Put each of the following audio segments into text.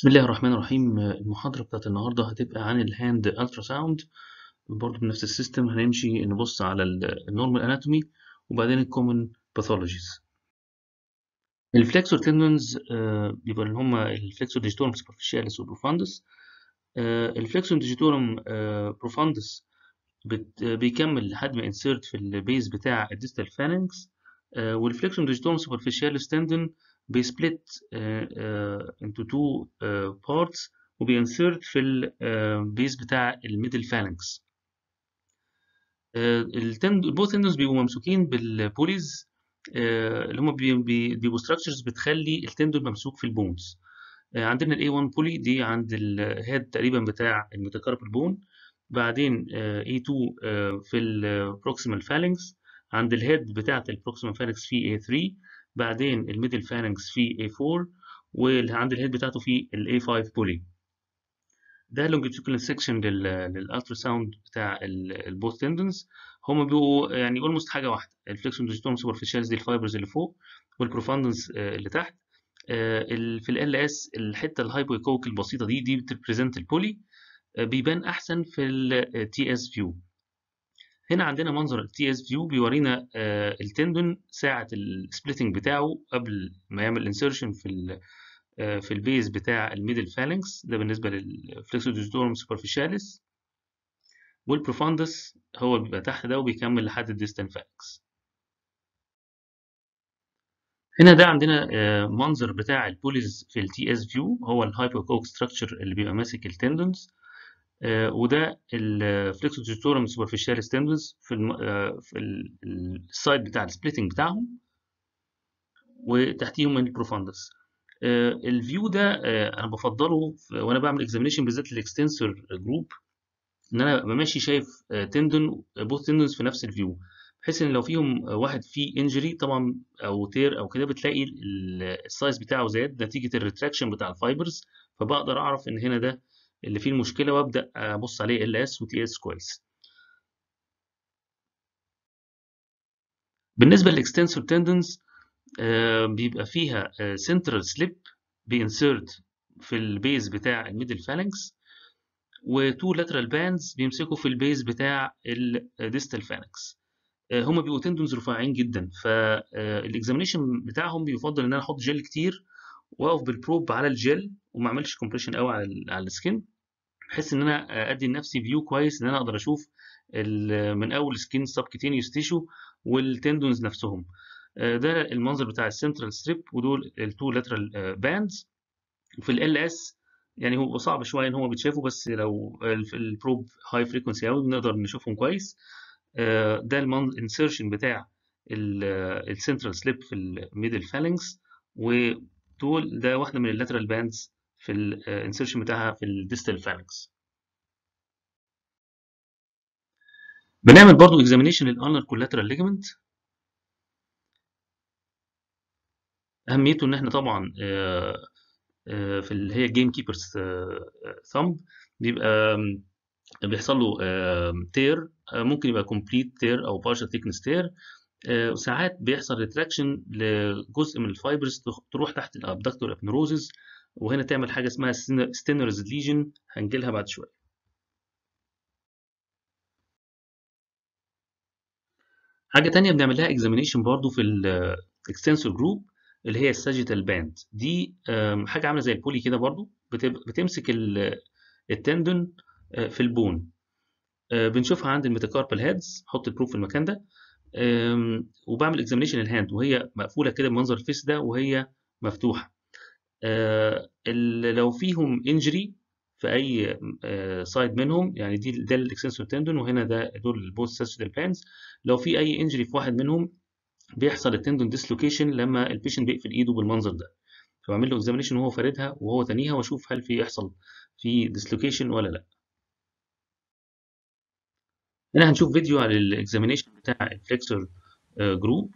بسم الله الرحمن الرحيم المحاضرة بتاعت النهاردة هتبقى عن الهاند الترا ساوند برضه بنفس السيستم هنمشي نبص على النورمال اناتومي وبعدين الكومن باثولوجيز الفلكسور تندونز بيبقى اللي هم الفلكسور ديجيتورم سوبرفيشاليس وبروفاندس الفلكسور ديجيتورم بروفاندس بيكمل لحد ما انسيرت في البيز بتاع الديستال فالنكس والفلكسور ديجيتورم سوبرفيشاليس تندون بيسبلت into two uh, parts وبينسرت في البيز بتاع الميدل فالنكس البوث تندونز بيبقوا ممسوكين بالبوليز اللي هم بيبقوا ستراكشرز بتخلي التندون ممسوك في البونز عندنا الاي 1 بولي دي عند الهيد تقريبا بتاع الميتاكاربال بون بعدين اي 2 في البروكسيمال فالنكس عند الهيد بتاعه البروكسيمال فالنكس في اي 3 بعدين الميدل فالنكس في A4 وعند الهيد بتاعته في ال A5 بولي ده longitudinal section للالترا ساوند بتاع البوث تندنز هما بيبقوا يعني اولموست حاجه واحده الفليكسون ديجيتوم سوبرفيشالز دي الفايبرز اللي فوق والبروفاندنس اللي تحت في ال اس الحته الهايبويكوك البسيطه دي دي بتريبريزنت البولي بيبان احسن في التي اس فيو هنا عندنا منظر التي اس فيو بيورينا آه التندون ساعة السبليتنج بتاعه قبل ما يعمل انسيرشن في ال آه في البيز بتاع الميدل فالنكس ده بالنسبة للفلكسوديجيتورم سوبرفيشاليس والبروفاندس هو بيبقى تحت ده وبيكمل لحد الديستال فالنكس هنا ده عندنا آه منظر بتاع البوليز في التي اس فيو هو الهايبوكوك ستراكشر اللي بيبقى ماسك التندونز Uh, وده الفليكسوجيتورم سوبرفيشاليس تندنز في الم... uh, في السايد بتاع السبليتنج بتاعهم وتحتيهم البروفاندس uh, الفيو ده انا بفضله وانا بعمل اكزامينشن بالذات للاكستنسور جروب ان انا ابقى ماشي شايف تندون بوث تندونز في نفس الفيو بحيث ان لو فيهم واحد فيه انجري طبعا او تير او كده بتلاقي السايز بتاعه زاد نتيجه الريتراكشن بتاع الفايبرز فبقدر اعرف ان هنا ده اللي فيه المشكلة وابدأ أبص عليه ال اس وتي اس كويس. بالنسبة للإكستنسور تندنز بيبقى فيها سنترال سليب بينسرت في البيز بتاع الميدل فالنكس وتو لاترال باندز بيمسكوا في البيز بتاع الديستال فالنكس. هما بيبقوا تندونز رفيعين جدا فالاكزامينشن بتاعهم بيفضل ان انا احط جل كتير واقف بالبروب على الجل وما اعملش كومبريشن قوي على على السكين بحيث ان انا ادي لنفسي فيو كويس ان انا اقدر اشوف من اول سكين سبكتينيوس تيشو والتندونز نفسهم ده المنظر بتاع السنترال ستريب ودول التو لاترال باندز وفي ال اس يعني هو صعب شويه ان هو بيتشافوا بس لو البروب هاي فريكونسي قوي بنقدر نشوفهم كويس ده الانسرشن بتاع السنترال سليب في الميدل فالنكس ودول ده واحده من اللاترال باندز في الانسرشن بتاعها في الديستال فالنكس بنعمل برضو اكزامينيشن للانر كولاترال ليجمنت اهميته ان احنا طبعا في اللي هي الجيم كيبرز ثامب بيبقى بيحصل له تير ممكن يبقى كومبليت تير او بارشال ثيكنس تير وساعات بيحصل ريتراكشن لجزء من الفايبرز تروح تحت الابدكتور ابنروزز وهنا تعمل حاجه اسمها ستينرز ليجن هنجيلها بعد شويه حاجه تانية بنعمل لها اكزامينيشن برضو في الاكستنسور جروب اللي هي الساجيتال باند دي حاجه عامله زي البولي كده برضو بتمسك التندون في البون بنشوفها عند الميتاكاربال هيدز حط البروف في المكان ده وبعمل اكزامينيشن الهاند وهي مقفوله كده بمنظر الفيس ده وهي مفتوحه آه لو فيهم انجري في اي آه سايد منهم يعني دي ده الاكسنسور تندون وهنا ده دول البوث ساسيتال بانز لو في اي انجري في واحد منهم بيحصل التندون ديسلوكيشن لما البيشنت بيقفل ايده بالمنظر ده فبعمل له اكزامينشن وهو فاردها وهو تانيها واشوف هل في يحصل في ديسلوكيشن ولا لا هنا هنشوف فيديو على الاكزامينشن بتاع الفليكسور آه جروب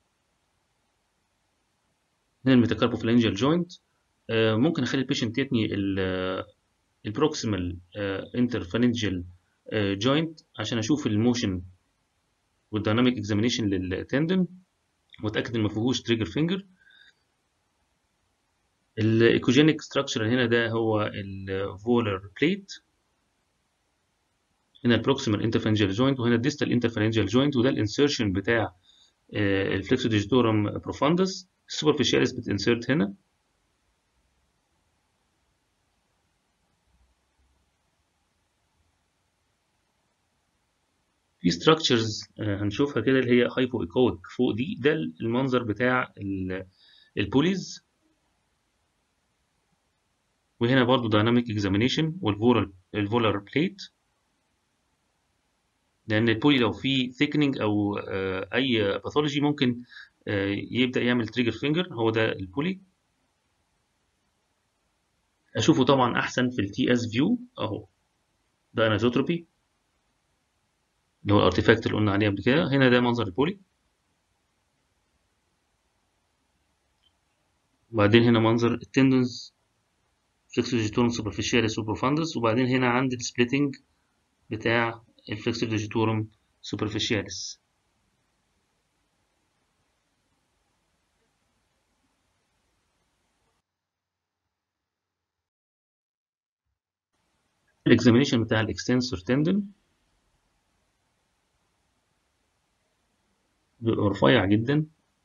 هنا الميتاكاربوفلانجيال جوينت ممكن اخلي البيشنت يتني البروكسيمال انترفالنجيال جوينت عشان اشوف الموشن والديناميك اكزامينيشن للتندن واتاكد ان ما فيهوش تريجر فينجر الايكوجينيك ستراكشر هنا ده هو الفولر بليت هنا البروكسيمال انترفرنجال جوينت وهنا الديستال انترفرنجال جوينت وده الانسيرشن بتاع الفليكسو ديجيتورم بروفاندس السوبرفيشاليس بتنسرت هنا في ستراكشرز هنشوفها كده اللي هي هايبو ايكويك فوق دي ده المنظر بتاع البوليز وهنا برضو دايناميك اكزامينيشن والفولر الفولر بليت لان البولي لو في ثيكنينج او اي باثولوجي ممكن يبدا يعمل تريجر فينجر هو ده البولي اشوفه طبعا احسن في التي اس فيو اهو ده انازوتروبي اللي هو الارتيفاكت اللي قلنا عليه قبل كده هنا ده منظر البولي وبعدين هنا منظر التندونز فليكسور ديجيتورم سوبرفيشاليس وبروفاندس وبعدين هنا عند السبليتنج بتاع الفليكسور ديجيتورم سوبرفيشاليس الاكزامينيشن بتاع الاكستنسور تندون بيبقى رفيع جدا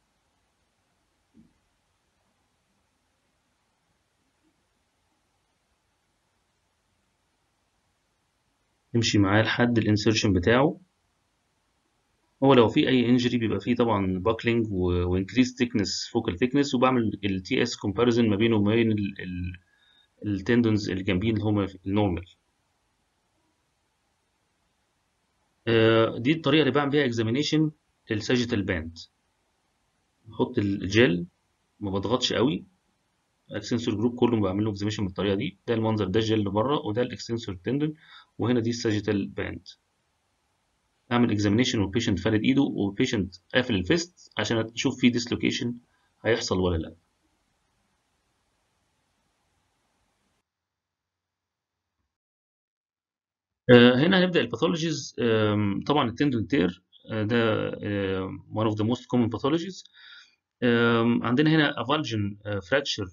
نمشي معاه لحد الانسيرشن بتاعه هو لو في اي انجري بيبقى فيه طبعا باكلينج وانكريز ثيكنس فوكال ثيكنس وبعمل التي اس كومباريزن ما بينه وما بين التندونز اللي جنبيه اللي هم النورمال دي الطريقه اللي بعمل بيها اكزامينيشن للساجيتال باند بحط الجل ما بضغطش قوي الاكستنسور جروب كله بعمل له اكزامينيشن بالطريقه دي ده المنظر ده الجل بره وده الاكستنسور تندون وهنا دي الساجيتال باند اعمل اكزامينيشن والبيشنت فارد ايده والبيشنت قافل الفيست عشان اشوف في ديسلوكيشن هيحصل ولا لا هنا هنبدا الباثولوجيز طبعا التندون تير ده one of the most common pathologies عندنا هنا افالجن فراكشر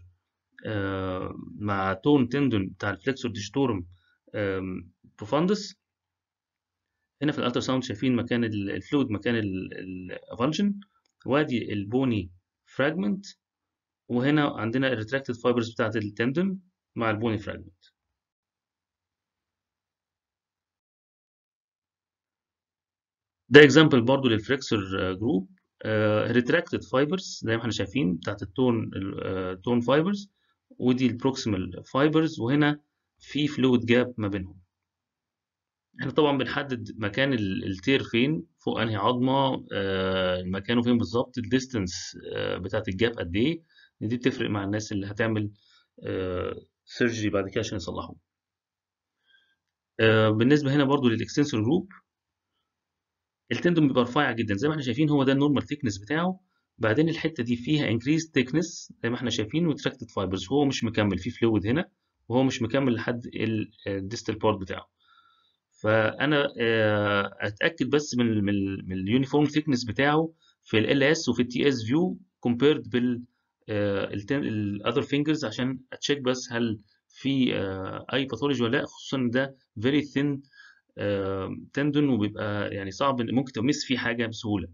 مع تون تندون بتاع الفليكسور ديجيتورم بروفاندس هنا في الالترا ساوند شايفين مكان الفلويد مكان الافالجن وادي البوني فراجمنت وهنا عندنا الريتراكتد فايبرز بتاعت التندون مع البوني فراجمنت ده اكزامبل برضو للفليكسور جروب ريتراكتد فايبرز زي ما احنا شايفين بتاعت التون التون فايبرز ودي البروكسيمال فايبرز وهنا في فلويد جاب ما بينهم احنا طبعا بنحدد مكان التير فين فوق انهي عظمه آه مكانه فين بالظبط الديستنس آه بتاعت الجاب قد ايه دي بتفرق مع الناس اللي هتعمل آه سيرجري بعد كده عشان يصلحوه بالنسبه هنا برضو للاكستنسور جروب التندون بيبقى رفيع جدا زي ما احنا شايفين هو ده النورمال ثيكنس بتاعه بعدين الحته دي فيها انكريز ثيكنس زي ما احنا شايفين وتراكتد فايبرز هو مش مكمل في فلويد هنا وهو مش مكمل لحد الديستال بارت بتاعه فانا اتاكد بس من من, من اليونيفورم ثيكنس بتاعه في ال اس وفي التي اس فيو كومبيرد بال الاذر فينجرز عشان اتشيك بس هل في اي باثولوجي ولا لا خصوصا ده فيري ثين تندون وبيبقى يعني صعب ممكن تمس فيه حاجه بسهوله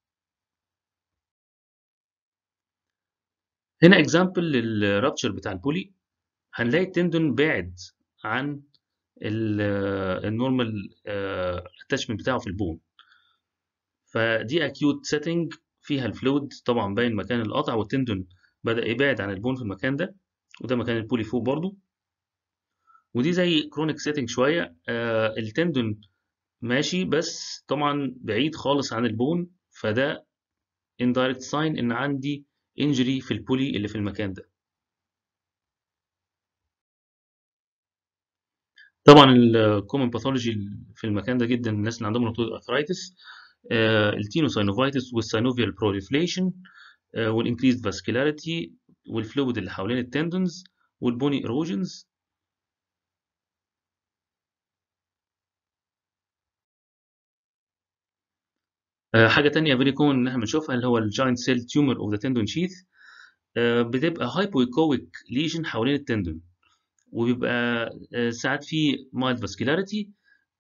هنا اكزامبل للرابتشر بتاع البولي هنلاقي التندون بعد عن النورمال اتاتشمنت بتاعه في البون فدي اكيوت سيتنج فيها الفلويد طبعا باين مكان القطع والتندون بدا يبعد عن البون في المكان ده وده مكان البولي فوق برضو ودي زي كرونيك سيتنج شويه آه التندون ماشي بس طبعا بعيد خالص عن البون فده indirect sign ان عندي injury في البولي اللي في المكان ده طبعا الكومن باثولوجي في المكان ده جدا الناس اللي عندهم روماتويد ارثرايتس التينوساينوفايتس والساينوفيال بروليفليشن والانكريزد فاسكولاريتي والفلويد اللي حوالين التندونز والبوني ايروجنز حاجه تانية فيري كومن ان احنا بنشوفها اللي هو الجاينت سيل تيومر اوف ذا تندون شيث آه، بتبقى هايبويكويك ليجن حوالين التندون وبيبقى آه، ساعات في مايلد فاسكولاريتي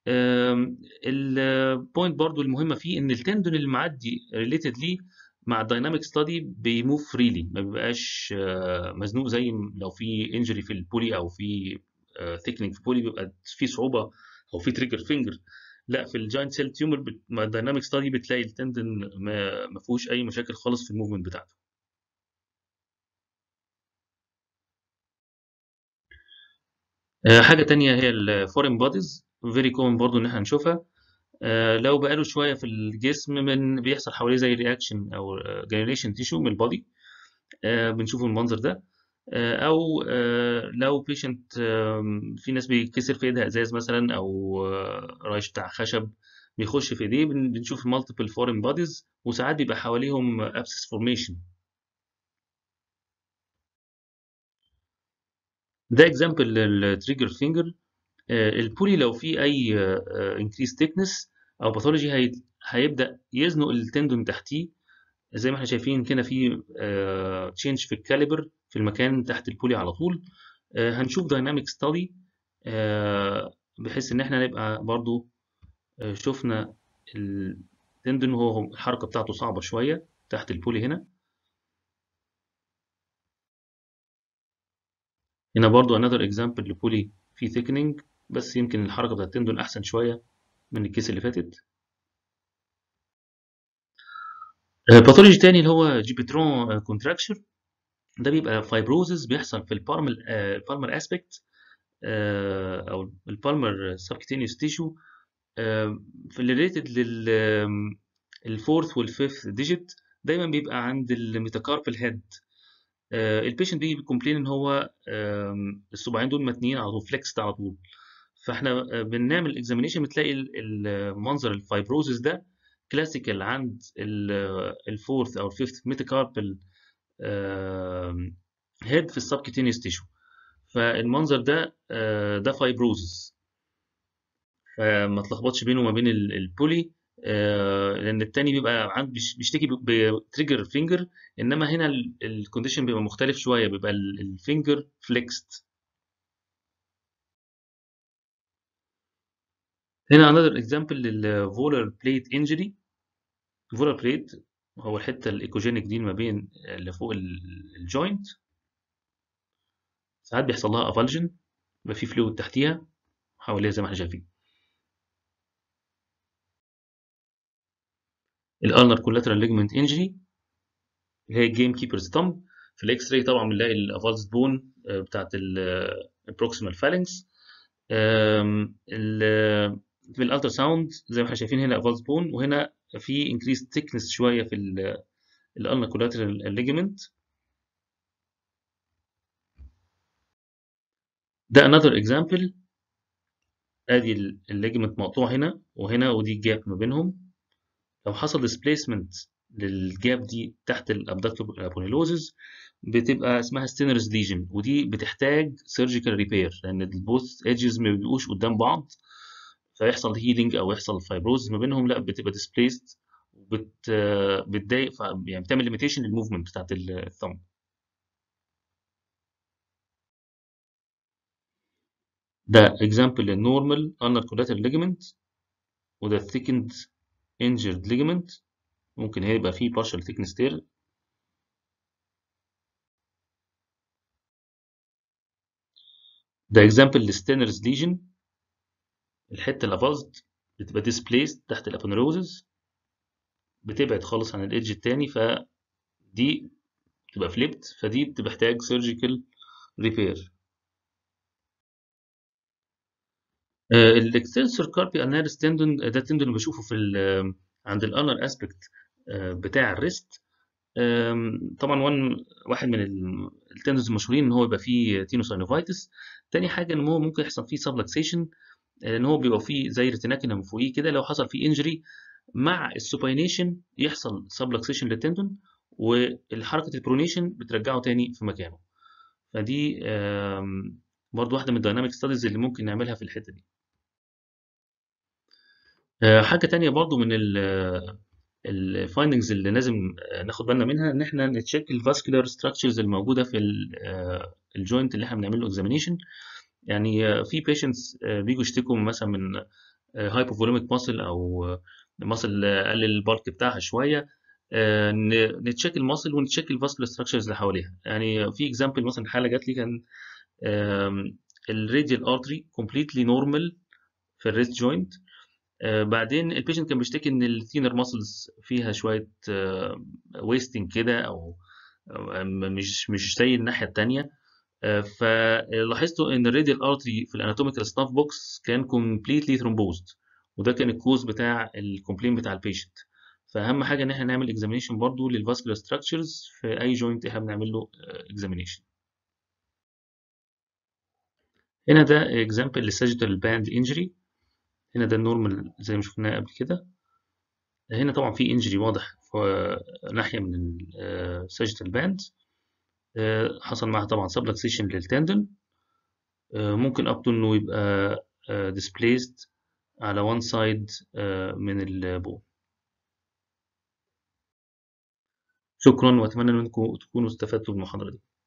البوينت برضو المهمه فيه ان التندون اللي معدي ريليتد ليه مع الدايناميك ستادي بيموف فريلي ما بيبقاش آه، مزنوق زي لو في انجري في البولي او في ثيكنينج في البولي بيبقى في صعوبه او في تريجر فينجر لا في الجاينت سيل تيومر مع الدايناميك ستادي بتلاقي التندن ما ما فيهوش اي مشاكل خالص في الموفمنت بتاعته آه، حاجه تانية هي الفورين بوديز فيري كومن برضو ان احنا نشوفها آه، لو بقاله شويه في الجسم من بيحصل حواليه زي رياكشن او جنريشن تيشو من البودي بنشوف المنظر ده آه، او آه، لو بيشنت في ناس بيتكسر في ايدها ازاز مثلا او آه، رايش بتاع خشب بيخش في ايديه بن- بنشوف مالتيبل فورين بوديز وساعات بيبقى حواليهم ابسس فورميشن ده اكزامبل للتريجر فينجر البولي لو في اي انكريس ثيكنس او باثولوجي هيبدا يزنق التندون تحتيه زي ما احنا شايفين كده في تشينج في الكاليبر في المكان تحت البولي على طول آه، هنشوف دايناميك ستادي بحيث ان احنا نبقى برضو آه، شفنا التندون هو الحركه بتاعته صعبه شويه تحت البولي هنا هنا برضو another example لبولي في thickening بس يمكن الحركه بتاعت التندون احسن شويه من الكيس اللي فاتت باثولوجي تاني اللي هو جيبيترون كونتراكشر ده بيبقى فايبروزز بيحصل في البالمر البالمر اسبكت او البالمر سبكتينيوس تيشو في اللي ريليتد لل الفورث والفيفث ديجيت دايما بيبقى عند الميتاكاربال هيد البيشنت بيجي بيكومبلين ان هو آم، الصباعين دول متنيين على طول فليكست على طول فاحنا آه، بنعمل اكزامينيشن بتلاقي ال- المنظر الفايبروزس ده كلاسيكال عند الفورث او الفيفث ميتاكاربال هيد في السبكتينيوس تيشو فالمنظر ده آه، ده فايبروزس فما تلخبطش بينه وما بين ال- البولي آه، لان التاني بيبقى عند بيش- بيشتكي بتريجر فينجر انما هنا الكونديشن بيبقى مختلف شويه بيبقى الفينجر فليكست هنا another example للفولر بليت انجري فولر بليت هو الحته الايكوجينيك دي ما بين اللي فوق الجوينت ساعات بيحصل لها افالجن يبقى في فلويد تحتيها حواليها زي ما احنا شايفين الالنر كولاترال ليجمنت انجري اللي هي الجيم كيبرز ثumb في الاكس راي طبعا بنلاقي الافالزد بون بتاعت البروكسيمال فالنكس في الالترا ساوند زي ما احنا شايفين هنا افالزد بون وهنا في انكريس ثيكنس شويه في الالنر كولاترال ليجمنت ده another example ادي الليجمنت مقطوع هنا وهنا ودي الجاب ما بينهم لو حصل displacement للجاب دي تحت الابدكتور ابونيلوزز بتبقى اسمها ستينرز ليجن ودي بتحتاج سيرجيكال ريبير لان البوث ايدجز ما بيبقوش قدام بعض فيحصل هيلينج او يحصل فايبروز ما بينهم لا بتبقى displaced وبت بتضايق ف- يعني بتعمل ليميتيشن للموفمنت بتاعت الثumb ده example للنورمال ulnar collateral ligament وده thickened injured ligament ممكن هنا يبقى فيه partial thickness tear ده example للستينرز ليجن الحته الافازد بتبقى displaced تحت الابونيروزز بتبعد خالص عن الايدج التاني فدي بتبقى فليبت فدي بتبقى محتاج surgical repair الاكستنسور كاربي اناليس تندون ده تندون بشوفه في ال- عند الانر اسبكت بتاع الريست آم، طبعا وان واحد من ال- التندونز المشهورين ان هو يبقى فيه تينوساينوفايتس تاني حاجه ان هو ممكن يحصل فيه سبلكسيشن ان هو بيبقى فيه زي ريتيناكينا من فوقيه كده لو حصل فيه انجري مع السوباينيشن يحصل سبلكسيشن للتندون والحركه البرونيشن بترجعه تاني في مكانه فدي آم، برضو واحده من الدايناميك ستاديز اللي ممكن نعملها في الحته دي آه، حاجه تانية برضو من ال الفايندنجز اللي لازم ناخد بالنا منها ان احنا نتشيك الفاسكولار ستراكشرز الموجوده في الجوينت اللي احنا بنعمل له اكزامينيشن يعني في بيشنتس بيجوا يشتكوا مثلا من هايبوفوليميك ماسل او ماسل قلل البالك بتاعها شويه نتشيك الماسل ونتشيك الفاسكولار ستراكشرز اللي حواليها يعني في اكزامبل مثلا حاله جات لي كان الراديال ارتري كومبليتلي نورمال في الريست جوينت بعدين البيشنت كان بيشتكي ان الثينر ماسلز فيها شويه ويستنج كده او مش مش زي الناحيه الثانيه فلاحظتوا ان الراديال ارتري في الاناتوميكال ستاف بوكس كان كومبليتلي ثرومبوزد وده كان الكوز بتاع الكومبلين بتاع البيشنت فاهم حاجه ان احنا نعمل اكزامينيشن برضو للفاسكولار ستراكشرز في اي جوينت احنا بنعمل له اكزامينيشن هنا ده اكزامبل للساجيتال باند انجري هنا ده النورمال زي ما شفناه قبل كده هنا طبعا في انجري واضح في ناحيه من الساجيتال باند حصل معاها طبعا سبلكسيشن للتندن ممكن اب تو انه يبقى displaced على one side من البون شكرا واتمنى انكم تكونوا استفدتوا بالمحاضره دي